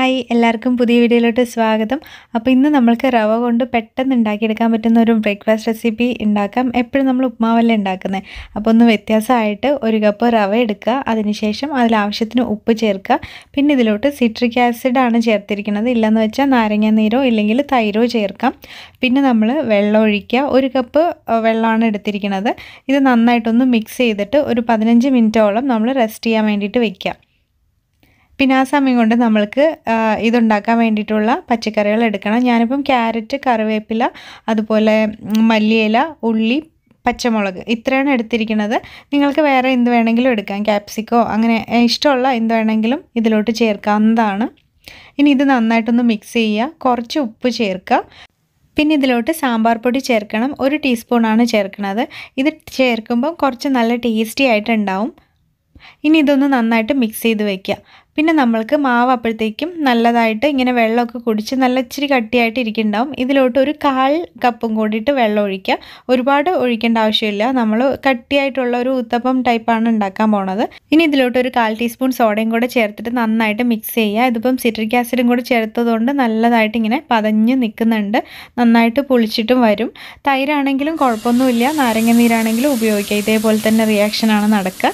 hi എല്ലാവർക്കും പുതിയ വീഡിയോയിലോട്ട് സ്വാഗതം അപ്പോൾ ഇന്ന് നമ്മൾക്ക് റവ കൊണ്ട് പെട്ടെന്ന് ഉണ്ടാക്കിയെടുക്കാൻ പറ്റുന്ന ഒരു ബ്രേക്ക്ഫാസ്റ്റ് റെസിപ്പി ഉണ്ടാക്കാം എപ്പോഴും നമ്മൾ ഉപ്മാവല്ലേ ഉണ്ടാക്കുന്നത് അപ്പോൾ ഒന്ന് വ്യത്യാസമായിട്ട് ഒരു കപ്പ് റവ എടുക്കുക അതിനുശേഷം അതിൽ ആവശ്യത്തിന് ഉപ്പ് ചേർക്കുക പിന്നെ ഇതിലോട്ട് സിട്രിക് ആസിഡ് ആണ് ചേർത്തിരിക്കുന്നത് ഇല്ലെന്ന് വെച്ചാൽ നാരങ്ങ നീരോ ഇല്ലെങ്കിൽ തൈരോ ചേർക്കാം പിന്നെ നമ്മൾ വെള്ളം ഒഴിക്കുക ഒരു കപ്പ് വെള്ളമാണ് എടുത്തിരിക്കുന്നത് ഇത് നന്നായിട്ടൊന്ന് മിക്സ് ചെയ്തിട്ട് ഒരു പതിനഞ്ച് മിനിറ്റോളം നമ്മൾ റെസ്റ്റ് ചെയ്യാൻ വേണ്ടിയിട്ട് വെക്കുക പിന്നെ ആ സമയം കൊണ്ട് നമ്മൾക്ക് ഇതുണ്ടാക്കാൻ വേണ്ടിയിട്ടുള്ള പച്ചക്കറികൾ എടുക്കണം ഞാനിപ്പം ക്യാരറ്റ് കറിവേപ്പില അതുപോലെ മല്ലിയില ഉള്ളി പച്ചമുളക് ഇത്രയാണ് എടുത്തിരിക്കുന്നത് നിങ്ങൾക്ക് വേറെ എന്ത് വേണമെങ്കിലും എടുക്കാം ക്യാപ്സിക്കോ അങ്ങനെ ഇഷ്ടമുള്ള എന്ത് വേണമെങ്കിലും ഇതിലോട്ട് ചേർക്കാവുന്നതാണ് ഇനി ഇത് നന്നായിട്ടൊന്ന് മിക്സ് ചെയ്യുക കുറച്ച് ഉപ്പ് ചേർക്കുക പിന്നെ ഇതിലോട്ട് സാമ്പാർ പൊടി ചേർക്കണം ഒരു ടീസ്പൂണാണ് ചേർക്കുന്നത് ഇത് ചേർക്കുമ്പോൾ കുറച്ച് നല്ല ടേസ്റ്റി ആയിട്ടുണ്ടാവും ഇനി ഇതൊന്ന് നന്നായിട്ട് മിക്സ് ചെയ്ത് വെക്കുക പിന്നെ നമ്മൾക്ക് മാവ് അപ്പോഴത്തേക്കും നല്ലതായിട്ട് ഇങ്ങനെ വെള്ളമൊക്കെ കുടിച്ച് നല്ല ഇച്ചിരി കട്ടിയായിട്ട് ഇരിക്കുന്നുണ്ടാവും ഇതിലോട്ട് ഒരു കാൽ കപ്പും കൂടിയിട്ട് വെള്ളം ഒഴിക്കുക ഒരുപാട് ഒഴിക്കേണ്ട ആവശ്യമില്ല നമ്മൾ കട്ടിയായിട്ടുള്ള ഒരു ഉത്തപ്പം ടൈപ്പാണ് ഉണ്ടാക്കാൻ പോണത് ഇനി ഇതിലോട്ട് ഒരു കാൽ ടീസ്പൂൺ സോഡയും കൂടെ ചേർത്തിട്ട് നന്നായിട്ട് മിക്സ് ചെയ്യുക ഇതിപ്പം സിട്രിക് ആസിഡും കൂടെ ചേർത്തതുകൊണ്ട് നല്ലതായിട്ട് ഇങ്ങനെ പതഞ്ഞ് നിൽക്കുന്നുണ്ട് നന്നായിട്ട് പുളിച്ചിട്ടും വരും തൈരാണെങ്കിലും കുഴപ്പമൊന്നുമില്ല നാരങ്ങ നീരാണെങ്കിലും ഉപയോഗിക്കുക ഇതേപോലെ തന്നെ റിയാക്ഷനാണ് നടക്കുക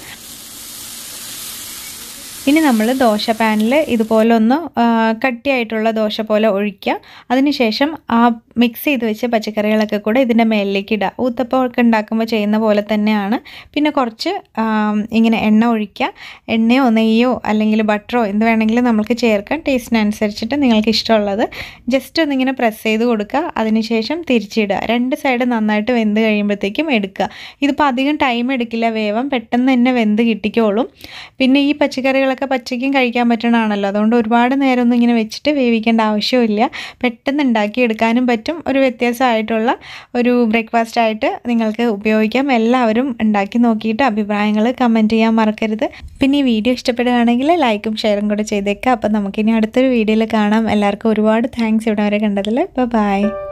ഇനി നമ്മൾ ദോശ പാനിൽ ഇതുപോലെ ഒന്ന് കട്ടിയായിട്ടുള്ള ദോശ പോലെ ഒഴിക്കുക അതിനുശേഷം ആ മിക്സ് ചെയ്ത് വെച്ച പച്ചക്കറികളൊക്കെ കൂടെ ഇതിൻ്റെ മേലിലേക്ക് ഇടുക ഊത്തപ്പമൊക്കെ ഉണ്ടാക്കുമ്പോൾ ചെയ്യുന്ന പോലെ തന്നെയാണ് പിന്നെ കുറച്ച് ഇങ്ങനെ എണ്ണ ഒഴിക്കുക എണ്ണയോ നെയ്യോ അല്ലെങ്കിൽ ബട്ടറോ എന്ത് വേണമെങ്കിലും നമുക്ക് ചേർക്കാം ടേസ്റ്റിനനുസരിച്ചിട്ട് നിങ്ങൾക്ക് ഇഷ്ടമുള്ളത് ജസ്റ്റ് ഒന്നിങ്ങനെ പ്രസ് ചെയ്ത് കൊടുക്കുക അതിനുശേഷം തിരിച്ചിടുക രണ്ട് സൈഡ് നന്നായിട്ട് വെന്ത് കഴിയുമ്പോഴത്തേക്കും എടുക്കുക ഇതിപ്പോൾ അധികം ടൈം എടുക്കില്ല വേവാൻ പെട്ടെന്ന് തന്നെ വെന്ത് കിട്ടിക്കോളും പിന്നെ ഈ പച്ചക്കറികൾ ഒക്കെ പച്ചയ്ക്കും കഴിക്കാൻ പറ്റണതാണല്ലോ അതുകൊണ്ട് ഒരുപാട് നേരം ഒന്നും ഇങ്ങനെ വെച്ചിട്ട് വേവിക്കേണ്ട ആവശ്യമില്ല പെട്ടെന്ന് ഉണ്ടാക്കിയെടുക്കാനും പറ്റും ഒരു വ്യത്യാസമായിട്ടുള്ള ഒരു ബ്രേക്ക്ഫാസ്റ്റ് ആയിട്ട് നിങ്ങൾക്ക് ഉപയോഗിക്കാം എല്ലാവരും ഉണ്ടാക്കി നോക്കിയിട്ട് അഭിപ്രായങ്ങൾ കമൻറ്റ് ചെയ്യാൻ മറക്കരുത് പിന്നെ ഈ വീഡിയോ ഇഷ്ടപ്പെടുകയാണെങ്കിൽ ലൈക്കും ഷെയറും കൂടെ ചെയ്തേക്കാം അപ്പം നമുക്കിനി അടുത്തൊരു വീഡിയോയിൽ കാണാം എല്ലാവർക്കും ഒരുപാട് താങ്ക്സ് ഇവിടെ വരെ കണ്ടതിൽ ബൈ